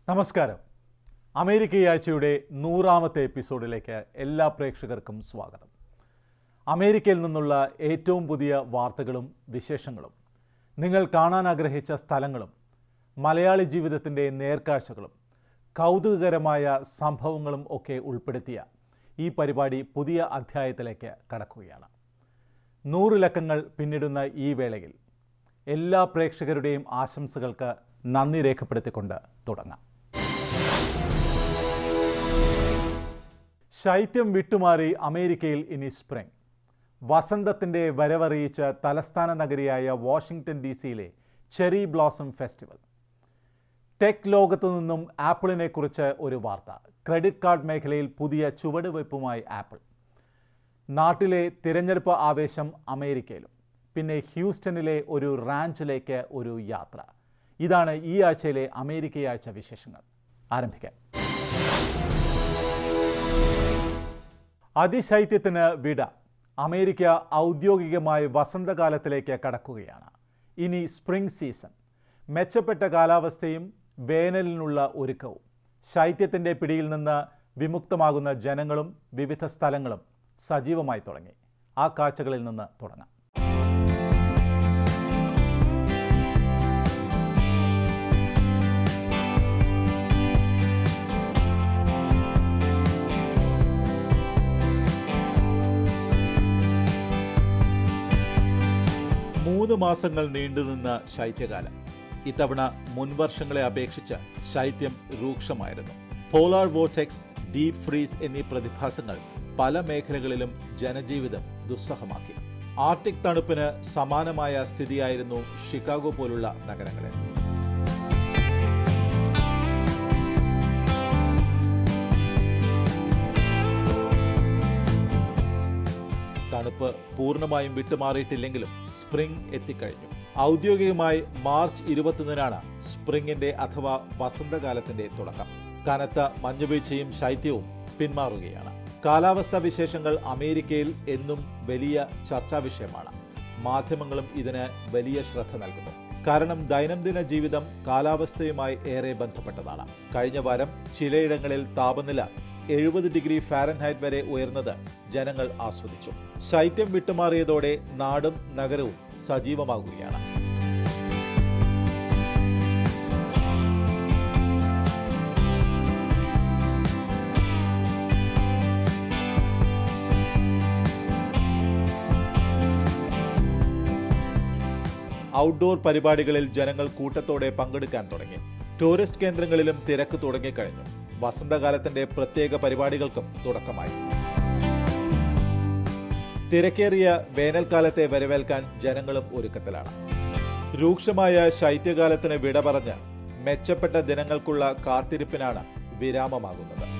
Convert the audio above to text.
നമസ്കാരം അമേരിക്ക ഈ ആഴ്ചയുടെ നൂറാമത്തെ എപ്പിസോഡിലേക്ക് എല്ലാ പ്രേക്ഷകർക്കും സ്വാഗതം അമേരിക്കയിൽ നിന്നുള്ള ഏറ്റവും പുതിയ വാർത്തകളും വിശേഷങ്ങളും നിങ്ങൾ കാണാൻ ആഗ്രഹിച്ച സ്ഥലങ്ങളും മലയാളി ജീവിതത്തിൻ്റെ നേർക്കാഴ്ചകളും കൗതുകകരമായ സംഭവങ്ങളും ഒക്കെ ഉൾപ്പെടുത്തിയ ഈ പരിപാടി പുതിയ അധ്യായത്തിലേക്ക് കടക്കുകയാണ് നൂറ് ലക്കങ്ങൾ പിന്നിടുന്ന ഈ വേളയിൽ എല്ലാ പ്രേക്ഷകരുടെയും ആശംസകൾക്ക് നന്ദി രേഖപ്പെടുത്തിക്കൊണ്ട് തുടങ്ങാം ശൈത്യം വിട്ടുമാറി അമേരിക്കയിൽ ഇനി സ്പ്രിംഗ് വസന്തത്തിൻ്റെ വരവറിയിച്ച തലസ്ഥാന നഗരിയായ വാഷിംഗ്ടൺ ഡി സിയിലെ ചെറി ബ്ലോസം ഫെസ്റ്റിവൽ ടെക് ലോകത്തു നിന്നും ആപ്പിളിനെ കുറിച്ച് ഒരു വാർത്ത ക്രെഡിറ്റ് കാർഡ് മേഖലയിൽ പുതിയ ചുവടുവയ്പുമായി ആപ്പിൾ നാട്ടിലെ തിരഞ്ഞെടുപ്പ് ആവേശം അമേരിക്കയിലും പിന്നെ ഹ്യൂസ്റ്റണിലെ ഒരു റാഞ്ചിലേക്ക് ഒരു യാത്ര ഇതാണ് ഈ ആഴ്ചയിലെ അമേരിക്കയാഴ്ച വിശേഷങ്ങൾ ആരംഭിക്കാം അതിശൈത്യത്തിന് വിട അമേരിക്ക ഔദ്യോഗികമായി വസന്തകാലത്തിലേക്ക് കടക്കുകയാണ് ഇനി സ്പ്രിംഗ് സീസൺ മെച്ചപ്പെട്ട കാലാവസ്ഥയും വേനലിനുള്ള ഒരുക്കവും ശൈത്യത്തിൻ്റെ പിടിയിൽ നിന്ന് വിമുക്തമാകുന്ന ജനങ്ങളും വിവിധ സ്ഥലങ്ങളും സജീവമായി തുടങ്ങി ആ കാഴ്ചകളിൽ നിന്ന് തുടങ്ങാം മൂന്ന് മാസങ്ങൾ നീണ്ടുനിന്ന ശൈത്യകാലം ഇത്തവണ മുൻവർഷങ്ങളെ അപേക്ഷിച്ച് ശൈത്യം രൂക്ഷമായിരുന്നു പോളാർ വോട്ടെക്സ് ഡീപ് ഫ്രീസ് എന്നീ പ്രതിഭാസങ്ങൾ പല മേഖലകളിലും ജനജീവിതം ദുസ്സഹമാക്കി ആർട്ടിക് തണുപ്പിന് സമാനമായ സ്ഥിതിയായിരുന്നു ഷിക്കാഗോ പോലുള്ള നഗരങ്ങളിൽ തണുപ്പ് പൂർണ്ണമായും വിട്ടുമാറിയിട്ടില്ലെങ്കിലും സ്പ്രിംഗ് എത്തിക്കഴിഞ്ഞു ഔദ്യോഗികമായി മാർച്ച് ഇരുപത്തൊന്നിനാണ് സ്പ്രിംഗിന്റെ അഥവാ വസന്തകാലത്തിന്റെ തുടക്കം കനത്ത മഞ്ഞുവീഴ്ചയും ശൈത്യവും പിന്മാറുകയാണ് കാലാവസ്ഥാ വിശേഷങ്ങൾ അമേരിക്കയിൽ എന്നും വലിയ ചർച്ചാ വിഷയമാണ് മാധ്യമങ്ങളും ഇതിന് വലിയ ശ്രദ്ധ നൽകുന്നു കാരണം ദൈനംദിന ജീവിതം കാലാവസ്ഥയുമായി ഏറെ ബന്ധപ്പെട്ടതാണ് കഴിഞ്ഞ വാരം ചിലയിടങ്ങളിൽ താപനില എഴുപത് ഡിഗ്രി ഫാരൻഹൈറ്റ് വരെ ഉയർന്നത് ജനങ്ങൾ ആസ്വദിച്ചു ശൈത്യം വിട്ടുമാറിയതോടെ നാടും നഗരവും സജീവമാകുകയാണ് ഔട്ട്ഡോർ പരിപാടികളിൽ ജനങ്ങൾ കൂട്ടത്തോടെ പങ്കെടുക്കാൻ തുടങ്ങി ടൂറിസ്റ്റ് കേന്ദ്രങ്ങളിലും തിരക്ക് തുടങ്ങിക്കഴിഞ്ഞു വസന്തകാലത്തിന്റെ പ്രത്യേക പരിപാടികൾക്കും തുടക്കമായി തിരക്കേറിയ വേനൽക്കാലത്തെ വരവേൽക്കാൻ ജനങ്ങളും ഒരുക്കത്തിലാണ് രൂക്ഷമായ ശൈത്യകാലത്തിന് വിട പറഞ്ഞ് മെച്ചപ്പെട്ട ദിനങ്ങൾക്കുള്ള കാത്തിരിപ്പിനാണ് വിരാമമാകുന്നത്